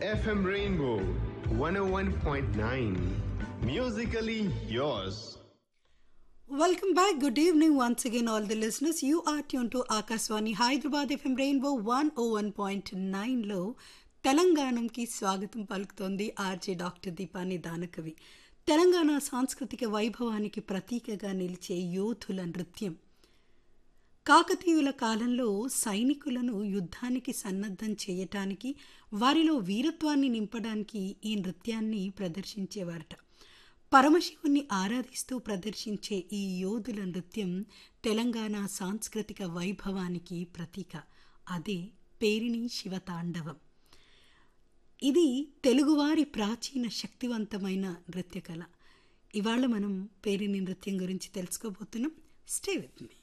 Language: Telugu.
FM Rainbow 101.9. Musically yours. Welcome back. Good evening once again, all the listeners. You are tuned to Akaswani Hyderabad FM Rainbow 101.9 లో తెలంగాణకి స్వాగతం పలుకుతోంది ఆర్జే డాక్టర్ దీపాని దానకవి తెలంగాణ సాంస్కృతిక వైభవానికి ప్రతీకగా నిలిచే యోధుల నృత్యం కాకతీయుల కాలంలో సైనికులను యుద్ధానికి సన్నద్ధం చేయటానికి వారిలో వీరత్వాన్ని నింపడానికి ఈ నృత్యాన్ని ప్రదర్శించేవారట పరమశివుణ్ణి ఆరాధిస్తూ ప్రదర్శించే ఈ యోధుల నృత్యం తెలంగాణ సాంస్కృతిక వైభవానికి ప్రతీక అదే పేరిణి శివతాండవం ఇది తెలుగువారి ప్రాచీన శక్తివంతమైన నృత్య కళ ఇవాళ మనం పేరిణి నృత్యం గురించి తెలుసుకోబోతున్నాం స్టే విత్ మీ